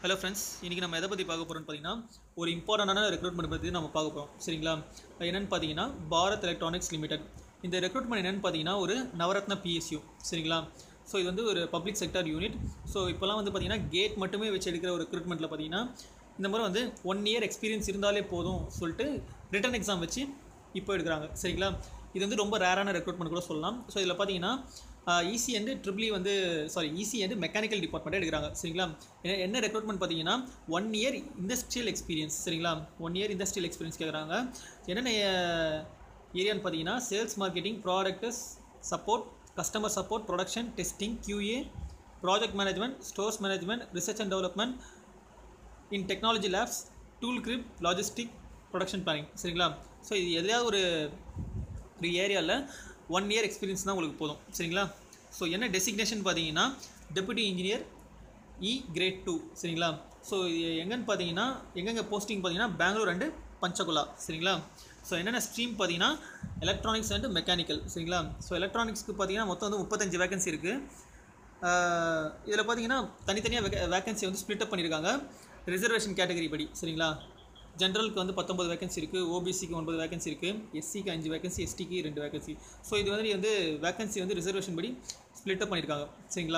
hello friends இன்றைக்கி நம்ம எதை பற்றி பார்க்க போகிறோம்னு பார்த்தீங்கன்னா ஒரு இம்பார்ட்டண்டான ரெக்ரூட்மெண்ட் பற்றி நம்ம பார்க்க போகிறோம் சரிங்களா அது என்னென்னு பார்த்தீங்கன்னா பாரத் எலக்ட்ரானிக்ஸ் லிமிடெட் இந்த ரெக்ரூட்மெண்ட் என்னென்னு பார்த்தீங்கன்னா ஒரு நவரத்ன பிஎஸ்யூ சரிங்களா ஸோ இது வந்து ஒரு பப்ளிக் செக்டர் யூனிட் ஸோ இப்போலாம் வந்து பார்த்தீங்கன்னா கேட் மட்டுமே வச்சு எடுக்கிற ஒரு ரெக்ரூட்மெண்ட்டில் பார்த்தீங்கன்னா இந்த முறை வந்து ஒன் இயர் எக்ஸ்பீரியன்ஸ் இருந்தாலே போதும் சொல்லிட்டு ரிட்டன் எக்ஸாம் வச்சு இப்போ எடுக்கிறாங்க சரிங்களா இது வந்து ரொம்ப ரேரான ரெக்ரூட்மெண்ட் கூட சொல்லலாம் ஸோ இதில் பார்த்தீங்கன்னா ஈசி அண்டு ட்ரிபிளி வந்து சாரி ஈசி அண்டு மெக்கானிக்கல் டிபார்ட்மெண்ட்டே எடுக்கிறாங்க சரிங்களா என்ன- என்ன ரெக்ரூட்மெண்ட் பார்த்தீங்கன்னா ஒன் இயர் இண்டஸ்ட்ரியல் எக்ஸ்பீரியன்ஸ் சரிங்களா ஒன் இயர் இண்டஸ்ட்ரியல் எக்ஸ்பீரியன்ஸ் கேட்குறாங்க என்னென்ன ஏரியான்னு பார்த்தீங்கன்னா sales marketing products support customer support production testing QA project management stores management research and development in technology labs tool crib logistic production planning சரிங்களா so இது எதையாவது ஒரு ஒரு ஏரியாவில் ஒன் இயர் எக்ஸ்பீரியன்ஸ் தான் உங்களுக்கு போதும் சரிங்களா ஸோ என்ன டெசிக்னேஷன் பார்த்தீங்கன்னா deputy engineer E grade two சரிங்களா ஸோ இது எங்கன்னு பார்த்தீங்கன்னா எங்கெங்கே போஸ்டிங் பார்த்தீங்கன்னா பெங்களூர் அண்டு பஞ்சகுலா சரிங்களா ஸோ என்னென்ன ஸ்ட்ரீம் பார்த்தீங்கன்னா எலக்ட்ரானிக்ஸ் அண்டு மெக்கானிக்கல் சரிங்களா ஸோ எலக்ட்ரானிக்ஸ்க்கு பார்த்தீங்கன்னா மொத்தம் வந்து முப்பத்தஞ்சு வேகன்சி இருக்குது இதில் பார்த்தீங்கன்னா தனித்தனியாக வேகன்சி வந்து ஸ்ப்ளிட் அப் பண்ணியிருக்காங்க ரிசர்வேஷன் கேட்டகரி படி சரிங்களா ஜென்ரலுக்கு வந்து பத்தொம்பது வேகன்சி இருக்குது ஓபிசிக்கு ஒன்பது வேகன்சி இருக்குது எஸ்சிக்கு அஞ்சு வேகன்சி எஸ்டிக்கு ரெண்டு வேகன்சி ஸோ இது வந்து வந்து வேகன்சி வந்து ரிசர்வேஷன் படி ஸ்ப்ளிட் அப் பண்ணியிருக்காங்க சரிங்களா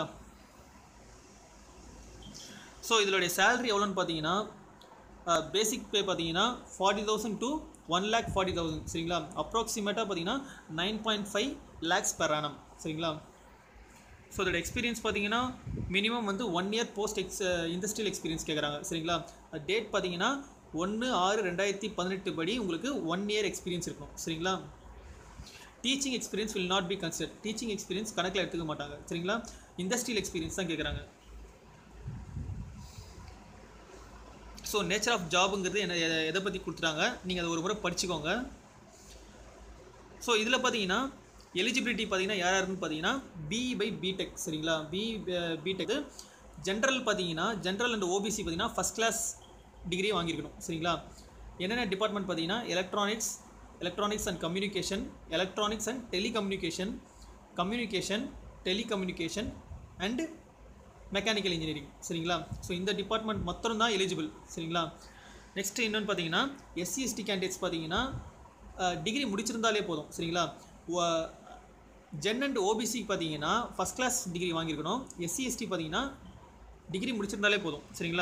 ஸோ இதனுடைய சேலரி எவ்வளோன்னு பார்த்தீங்கன்னா பேசிக் பே பார்த்தீங்கன்னா forty thousand to one lakh forty thousand சரிங்களா அப்ராக்சிமேட்டாக பார்த்தீங்கன்னா nine point five lakhs per annum சரிங்களா ஸோ இதோட எக்ஸ்பீரியன்ஸ் பார்த்தீங்கன்னா மினிமம் வந்து one year post ex industrial experience கேட்குறாங்க சரிங்களா டேட் பார்த்தீங்கன்னா ஒன்று ஆறு ரெண்டாயிரத்தி பதினெட்டு படி உங்களுக்கு ஒன் இயர் எக்ஸ்பீரியன்ஸ் இருக்கணும் சரிங்களா teaching experience will not be consider teaching experience கணக்கில் எடுத்துக்க மாட்டாங்க சரிங்களா இண்டஸ்ட்ரியல் எக்ஸ்பீரியன்ஸ் தான் கேட்குறாங்க ஸோ நேச்சர் ஆஃப் ஜாபுங்கிறது என்ன எதை- எதை பற்றி கொடுத்துட்டாங்க நீங்கள் அதை ஒரு முறை படிச்சுக்கோங்க ஸோ இதில் பார்த்தீங்கன்னா எலிஜிபிலிட்டி பார்த்தீங்கன்னா யார் யாருன்னு பார்த்தீங்கன்னா பி பை பிடெக் சரிங்களா பி பிடெக் ஜென்ரல் பார்த்தீங்கன்னா ஜென்ரல் அண்ட் ஓபிசி பார்த்தீங்கன்னா ஃபஸ்ட் கிளாஸ் டிகிரி வாங்கியிருக்கணும் சரிங்களா என்னென்ன டிபார்ட்மெண்ட் பார்த்தீங்கன்னா electronics electronics and communication electronics and telecommunication communication telecommunication and mechanical engineering சரிங்களா ஸோ இந்த டிபார்ட்மெண்ட் மொத்தம் தான் எலிஜிபிள் சரிங்களா நெக்ஸ்ட் என்னென்னு பார்த்தீங்கன்னா எஸ்சி எஸ்டி கேண்டிடேட்ஸ் பார்த்தீங்கன்னா டிகிரி முடிச்சிருந்தாலே போதும் சரிங்களா ஜென் அண்ட் ஓபிசிக்கு பார்த்தீங்கன்னா ஃபஸ்ட் கிளாஸ் டிகிரி வாங்கியிருக்கணும் எஸ்சி எஸ்டி பார்த்தீங்கன்னா டிகிரி முடிச்சிருந்தாலே போதும் சரிங்களா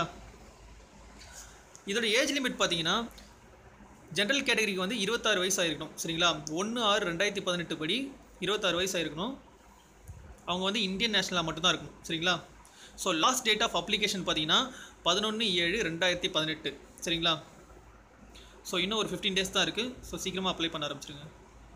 இதோட ஏஜ் லிமிட் பார்த்தீங்கன்னா ஜென்ரல் கேட்டகரிக்கு வந்து இருபத்தாறு வயசு ஆயிருக்கணும் சரிங்களா ஒன்று ஆறு ரெண்டாயிரத்தி பதினெட்டு படி இருபத்தாறு வயசு ஆயிருக்கணும் அவங்க வந்து இந்தியன் நேஷனலாக மட்டும்தான் இருக்கணும் சரிங்களா so last date of application பார்த்தீங்கன்னா பதினொன்று ஏழு ரெண்டாயிரத்தி பதினெட்டு சரிங்களா ஸோ இன்னும் ஒரு ஃபிஃப்டீன் டேஸ் தான் இருக்குது ஸோ சீக்கிரமாக அப்ளை பண்ண ஆரம்பிச்சிருங்க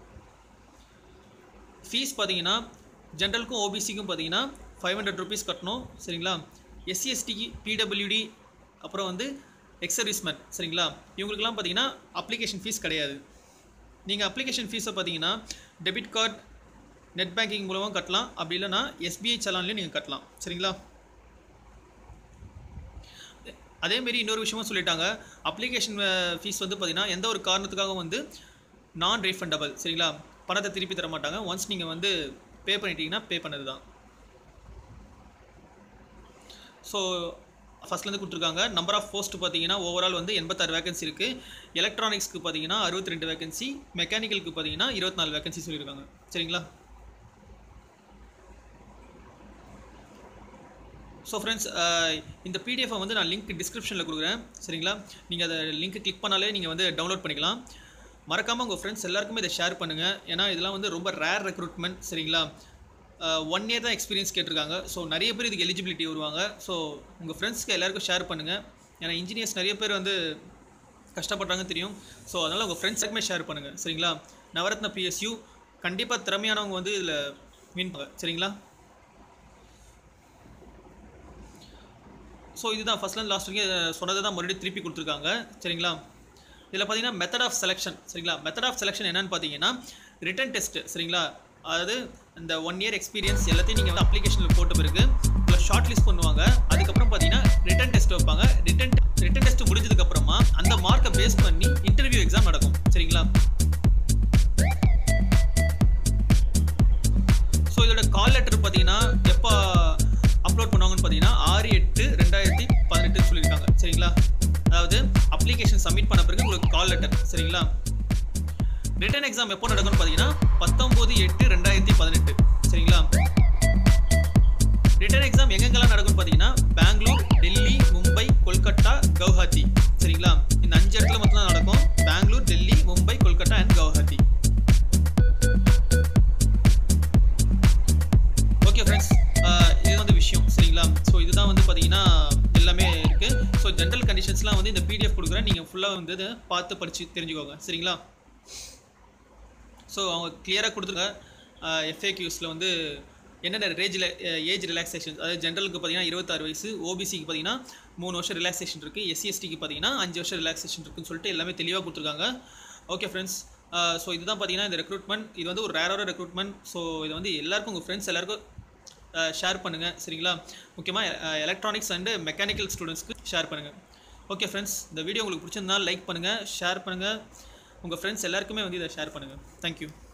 ஃபீஸ் பார்த்தீங்கன்னா ஜென்ரலுக்கும் ஓபிசிக்கும் பார்த்தீங்கன்னா ஃபைவ் ஹண்ட்ரட் ருபீஸ் கட்டணும் சரிங்களா எஸ்சி எஸ்டிக்கு பிடபிள்யூடி அப்புறம் வந்து எக்ஸ் சர்வீஸ்மேன் சரிங்களா இவங்களுக்குலாம் பார்த்தீங்கன்னா அப்ளிகேஷன் ஃபீஸ் கிடையாது நீங்கள் அப்ளிகேஷன் ஃபீஸை பார்த்தீங்கன்னா டெபிட் கார்டு நெட் பேங்கிங் மூலமாக கட்டலாம் அப்படி இல்லைன்னா எஸ்பிஐ சலான்லேயும் நீங்கள் கட்டலாம் சரிங்களா அதேமாரி இன்னொரு விஷயமும் சொல்லிட்டாங்க அப்ளிகேஷன் ஃபீஸ் வந்து பார்த்தீங்கன்னா எந்த ஒரு காரணத்துக்காகவும் வந்து நான் ரீஃபண்டபிள் சரிங்களா பணத்தை திருப்பி தர மாட்டாங்க ஒன்ஸ் நீங்கள் வந்து பே பண்ணிட்டீங்கன்னா பே பண்ணது தான் ஸோ ஃபஸ்ட்லேருந்து கொடுத்துருக்காங்க நம்பர் ஆஃப் போஸ்ட் பார்த்தீங்கன்னா ஓவரால் வந்து எண்பத்தாறு வேகன்சி இருக்குது எலக்ட்ரானிக்ஸ்க்கு பார்த்தீங்கன்னா அறுபத்தி ரெண்டு வேகன்சி மெக்கானிக்கலுக்கு பார்த்தீங்கன்னா இருபத்தி நாலு வேகன்சி சொல்லியிருக்காங்க சரிங்களா ஸோ ஃப்ரெண்ட்ஸ் இந்த பிடிஎஃபை வந்து நான் லிங்க் டிஸ்கிரிப்ஷனில் கொடுக்குறேன் சரிங்களா நீங்கள் அதை லிங்க் கிளிக் பண்ணாலே நீங்கள் வந்து டவுன்லோட் பண்ணிக்கலாம் மறக்காமல் உங்கள் ஃப்ரெண்ட்ஸ் எல்லாருக்குமே இதை ஷேர் பண்ணுங்கள் ஏன்னா இதெல்லாம் வந்து ரொம்ப ரேர் ரெக்ரூட்மெண்ட் சரிங்களா ஒன் இயர் தான் எக்ஸ்பீரியன்ஸ் கேட்டிருக்காங்க ஸோ நிறைய பேர் இதுக்கு எலிஜிபிலிட்டி வருவாங்க ஸோ உங்கள் ஃப்ரெண்ட்ஸ்க்கு எல்லாருக்கும் ஷேர் பண்ணுங்கள் ஏன்னா இன்ஜினியர்ஸ் நிறைய பேர் வந்து கஷ்டப்படுறாங்கன்னு தெரியும் ஸோ அதனால் உங்கள் ஃப்ரெண்ட்ஸுக்குமே ஷேர் பண்ணுங்கள் சரிங்களா நவரத்ன பிஎஸ்யூ கண்டிப்பாக திறமையானவங்க வந்து இதில் வின் பண்ணுங்க சரிங்களா ஸோ இதுதான் ஃபஸ்ட்லேருந்து லாஸ்ட் வரைக்கும் சொன்னதை தான் மறுபடியும் திருப்பி கொடுத்துருக்காங்க சரிங்களா இதில் பார்த்தீங்கன்னா மெத்தட் ஆஃப் செலெக்ஷன் சரிங்களா மெத்தட் ஆஃப் செலெக்ஷன் என்னன்னு பார்த்தீங்கன்னா ரிட்டன் டெஸ்ட் சரிங்களா அதாவது இந்த ஒன் இயர் எக்ஸ்பீரியன்ஸ் எல்லாத்தையும் நீங்கள் வந்து அப்ளிகேஷனில் போட்ட பிறகு உங்களை ஷார்ட் லிஸ்ட் பண்ணுவாங்க அதுக்கப்புறம் பார்த்தீங்கன்னா ரிட்டன் டெஸ்ட் வைப்பாங்க ரிட்டன் ரிட்டன் டெஸ்ட் முடிஞ்சதுக்கப்புறமா அந்த மார்க்கை பேஸ் பண்ணி இன்டர்வியூ எக்ஸாம் நடக்கும் சரிங்களா ஸோ இதோட கால் லெட்டர் பார்த்தீங்கன்னா எப்போ அப்லோட் பண்ணுவாங்கன்னு பார்த்தீங்கன்னா ஆறு எட்டு ரெண்டாயிரத்தி பதினெட்டு சொல்லி அப்ளிகேஷன் சப்மிட் பண்ண பிறகு உங்களுக்கு கால் லெட்டர் சரிங்களா ரிட்டன் எக்ஸாம் எப்போ நடக்கும்னு பார்த்தீங்கன்னா பத்தொம்போது எட்டு ரெண்டாயிரத்தி பதினெட்டு சரிங்களா ரிட்டன் எக்ஸாம் எங்கெங்கெல்லாம் நடக்கும்னு பார்த்தீங்கன்னா பெங்களூர் டெல்லி மும்பை கொல்கட்டா கவுஹாத்தி சரிங்களா இந்த அஞ்சு இடத்துல மட்டும் தான் நடக்கும் Bangalore Delhi Mumbai Kolkata and Guwahati okay friends இது வந்து விஷயம் சரிங்களா ஸோ இதுதான் வந்து பார்த்தீங்கன்னா எல்லாமே இருக்குது ஸோ ஜென்ரல் கண்டிஷன்ஸ்லாம் வந்து இந்த பிடிஎஃப் கொடுக்குறேன் நீங்கள் ஃபுல்லாக வந்து இதை பார்த்து படித்து தெரிஞ்சுக்கோங்க சரிங்களா ஸோ அவங்க கிளியராக கொடுத்துருக்க எஃப்ஏக்யூஸில் வந்து என்னென்ன ரேஜில் ஏஜ் ரிலாக்ஸேஷன் அதாவது ஜென்ரலுக்கு பார்த்தீங்கன்னா இருபத்தாறு வயசு ஓபிசிக்கு பார்த்தீங்கன்னா மூணு வருஷம் ரிலாக்ஸேஷன் இருக்குது எஸ்சிஎஸ்டிக்கு பார்த்தீங்கன்னா அஞ்சு வருஷம் ரிலாக்ஸேஷன் இருக்குன்னு சொல்லிட்டு எல்லாமே தெளிவாக கொடுத்துருக்காங்க ஓகே ஃப்ரெண்ட்ஸ் ஸோ இதுதான் பார்த்தீங்கன்னா இந்த ரெக்ரூட்மெண்ட் இது வந்து ஒரு ரேரான ரெக்ரூட்மெண்ட் ஸோ இது வந்து எல்லாருக்கும் உங்கள் ஃப்ரெண்ட்ஸ் எல்லாருக்கும் ஷேர் பண்ணுங்கள் சரிங்களா முக்கியமாக எலக்ட்ரானிக்ஸ் அண்டு மெக்கானிக்கல் ஸ்டூடெண்ட்ஸ்க்கு ஷேர் பண்ணுங்கள் ஓகே ஃப்ரெண்ட்ஸ் இந்த வீடியோ உங்களுக்கு பிடிச்சிருந்தா லைக் பண்ணுங்கள் ஷேர் பண்ணுங்கள் உங்கள் ஃப்ரெண்ட்ஸ் எல்லாருக்குமே வந்து இதை ஷேர் பண்ணுங்கள் தேங்க்யூ